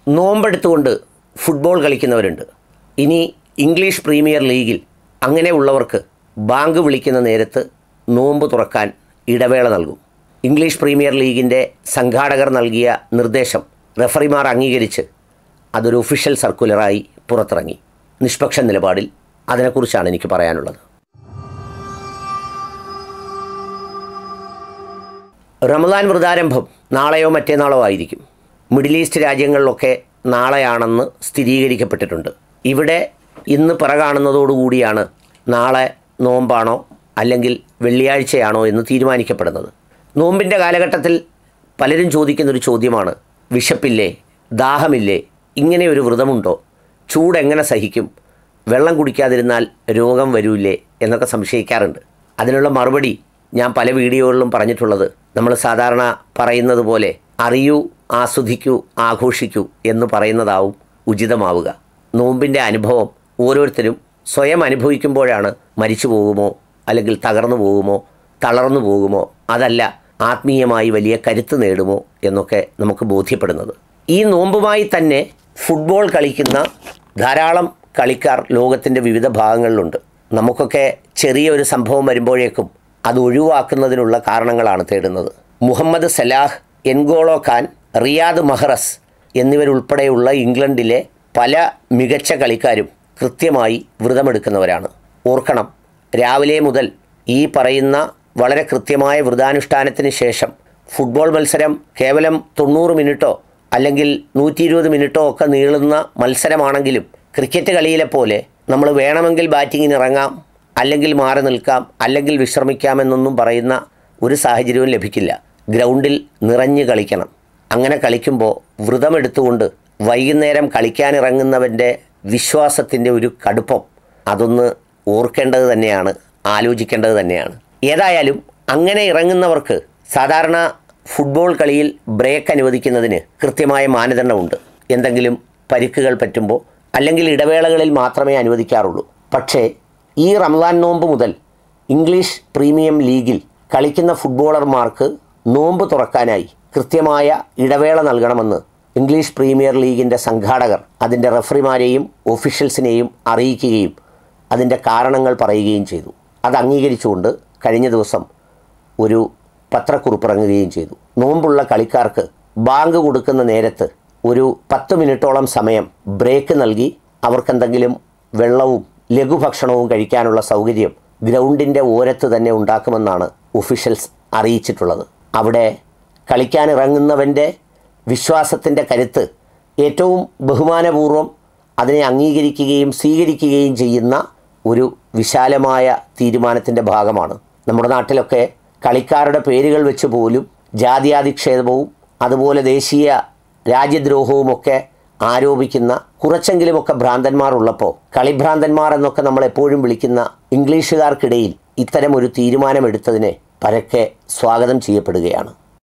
നോമ്പെടുത്തുകൊണ്ട് football കളിക്കുന്നവരുണ്ട് ഇനി English premier ലീഗിൽ അങ്ങനെയുള്ളവർക്ക് ബാങ്ക് വിളിക്കുന്ന നേരത്ത് നോമ്പ് തുറക്കാൻ ഇടവേള നൽകും ഇംഗ്ലീഷ് പ്രീമിയർ ലീഗിൻ്റെ സംഘാടകർ നൽകിയ നിർദ്ദേശം റഫറിമാർ അംഗീകരിച്ച് അതൊരു ഒഫീഷ്യൽ സർക്കുലറായി പുറത്തിറങ്ങി നിഷ്പക്ഷ നിലപാടിൽ അതിനെക്കുറിച്ചാണ് എനിക്ക് പറയാനുള്ളത് റമദാൻ വ്രതാരംഭം നാളെയോ മറ്റന്നാളോ ആയിരിക്കും മിഡിൽ ഈസ്റ്റ് രാജ്യങ്ങളിലൊക്കെ നാളെയാണെന്ന് സ്ഥിരീകരിക്കപ്പെട്ടിട്ടുണ്ട് ഇവിടെ ഇന്ന് പിറ കാണുന്നതോടുകൂടിയാണ് നാളെ നോമ്പാണോ അല്ലെങ്കിൽ വെള്ളിയാഴ്ചയാണോ എന്ന് തീരുമാനിക്കപ്പെടുന്നത് നോമ്പിൻ്റെ കാലഘട്ടത്തിൽ പലരും ചോദിക്കുന്നൊരു ചോദ്യമാണ് വിശപ്പില്ലേ ദാഹമില്ലേ ഇങ്ങനെ ഒരു വ്രതമുണ്ടോ ചൂട് എങ്ങനെ സഹിക്കും വെള്ളം കുടിക്കാതിരുന്നാൽ രോഗം വരൂലേ എന്നൊക്കെ സംശയിക്കാറുണ്ട് അതിനുള്ള മറുപടി ഞാൻ പല വീഡിയോകളിലും പറഞ്ഞിട്ടുള്ളത് നമ്മൾ സാധാരണ പറയുന്നത് പോലെ അറിയൂ ആസ്വദിക്കൂ ആഘോഷിക്കൂ എന്ന് പറയുന്നതാവും ഉചിതമാവുക നോമ്പിൻ്റെ അനുഭവം ഓരോരുത്തരും സ്വയം അനുഭവിക്കുമ്പോഴാണ് മരിച്ചു പോകുമോ അല്ലെങ്കിൽ തകർന്നു പോകുമോ തളർന്നു പോകുമോ അതല്ല ആത്മീയമായി വലിയ കരുത്ത് നേടുമോ എന്നൊക്കെ നമുക്ക് ബോധ്യപ്പെടുന്നത് ഈ നോമ്പുമായി തന്നെ ഫുട്ബോൾ കളിക്കുന്ന ധാരാളം കളിക്കാർ ലോകത്തിൻ്റെ വിവിധ ഭാഗങ്ങളിലുണ്ട് നമുക്കൊക്കെ ചെറിയ ഒരു സംഭവം വരുമ്പോഴേക്കും അത് ഒഴിവാക്കുന്നതിനുള്ള കാരണങ്ങളാണ് തേടുന്നത് Mohamed Salah N'Golo Kante Riyad Mahrez എന്നിവരുൾപ്പെടെയുള്ള ഇംഗ്ലണ്ടിലെ പല മികച്ച കളിക്കാരും കൃത്യമായി വ്രതമെടുക്കുന്നവരാണ് ഓർക്കണം രാവിലെ മുതൽ ഈ പറയുന്ന വളരെ കൃത്യമായ വ്രതാനുഷ്ഠാനത്തിന് ശേഷം ഫുട്ബോൾ മത്സരം കേവലം തൊണ്ണൂറ് മിനിറ്റോ അല്ലെങ്കിൽ നൂറ്റി ഇരുപത് മിനിറ്റോ ഒക്കെ നീളുന്ന മത്സരമാണെങ്കിലും ക്രിക്കറ്റ് കളിയിലെ പോലെ നമ്മൾ വേണമെങ്കിൽ ബാറ്റിങ്ങിന് ഇറങ്ങാം അല്ലെങ്കിൽ മാറി നിൽക്കാം അല്ലെങ്കിൽ വിശ്രമിക്കാമെന്നൊന്നും പറയുന്ന ഒരു സാഹചര്യവും ലഭിക്കില്ല ഗ്രൗണ്ടിൽ നിറഞ്ഞു കളിക്കണം അങ്ങനെ കളിക്കുമ്പോൾ വ്രതമെടുത്തുകൊണ്ട് വൈകുന്നേരം കളിക്കാനിറങ്ങുന്നവൻ്റെ വിശ്വാസത്തിൻ്റെ ഒരു കടുപ്പം അതൊന്ന് ഓർക്കേണ്ടത് തന്നെയാണ് ആലോചിക്കേണ്ടത് തന്നെയാണ് ഏതായാലും അങ്ങനെ ഇറങ്ങുന്നവർക്ക് സാധാരണ ഫുട്ബോൾ കളിയിൽ ബ്രേക്ക് അനുവദിക്കുന്നതിന് കൃത്യമായ മാനദണ്ഡമുണ്ട് എന്തെങ്കിലും പരിക്കുകൾ പറ്റുമ്പോൾ അല്ലെങ്കിൽ ഇടവേളകളിൽ മാത്രമേ അനുവദിക്കാറുള്ളൂ പക്ഷേ ഈ റംസാൻ നോമ്പ് മുതൽ ഇംഗ്ലീഷ് പ്രീമിയം ലീഗിൽ കളിക്കുന്ന ഫുട്ബോളർമാർക്ക് നോമ്പ് തുറക്കാനായി കൃത്യമായ ഇടവേള നൽകണമെന്ന് ഇംഗ്ലീഷ് പ്രീമിയർ ലീഗിൻ്റെ സംഘാടകർ അതിൻ്റെ റഫറിമാരെയും ഒഫീഷ്യൽസിനെയും അറിയിക്കുകയും അതിൻ്റെ കാരണങ്ങൾ പറയുകയും ചെയ്തു അത് അംഗീകരിച്ചുകൊണ്ട് കഴിഞ്ഞ ദിവസം ഒരു പത്രക്കുറിപ്പ് ഇറങ്ങുകയും ചെയ്തു നോമ്പുള്ള കളിക്കാർക്ക് ബാങ്ക് കൊടുക്കുന്ന നേരത്ത് ഒരു പത്ത് മിനിറ്റോളം സമയം ബ്രേക്ക് നൽകി അവർക്കെന്തെങ്കിലും വെള്ളവും ലഘുഭക്ഷണവും കഴിക്കാനുള്ള സൗകര്യം ഗ്രൗണ്ടിൻ്റെ ഓരത്ത് തന്നെ ഉണ്ടാക്കുമെന്നാണ് ഒഫീഷ്യൽസ് അറിയിച്ചിട്ടുള്ളത് അവിടെ കളിക്കാനിറങ്ങുന്നവൻ്റെ വിശ്വാസത്തിൻ്റെ കരുത്ത് ഏറ്റവും ബഹുമാനപൂർവ്വം അതിനെ അംഗീകരിക്കുകയും സ്വീകരിക്കുകയും ചെയ്യുന്ന ഒരു വിശാലമായ തീരുമാനത്തിൻ്റെ ഭാഗമാണ് നമ്മുടെ നാട്ടിലൊക്കെ കളിക്കാരുടെ പേരുകൾ വെച്ച് പോലും ജാതിയാധിക്ഷേപവും അതുപോലെ ദേശീയ രാജ്യദ്രോഹവുമൊക്കെ ആരോപിക്കുന്ന കുറച്ചെങ്കിലുമൊക്കെ ഭ്രാന്തന്മാർ ഉള്ളപ്പോൾ കളിഭ്രാന്തന്മാർ എന്നൊക്കെ നമ്മൾ എപ്പോഴും വിളിക്കുന്ന ഇംഗ്ലീഷുകാർക്കിടയിൽ ഇത്തരം ഒരു തീരുമാനമെടുത്തതിനെ പരക്കെ സ്വാഗതം ചെയ്യപ്പെടുകയാണ്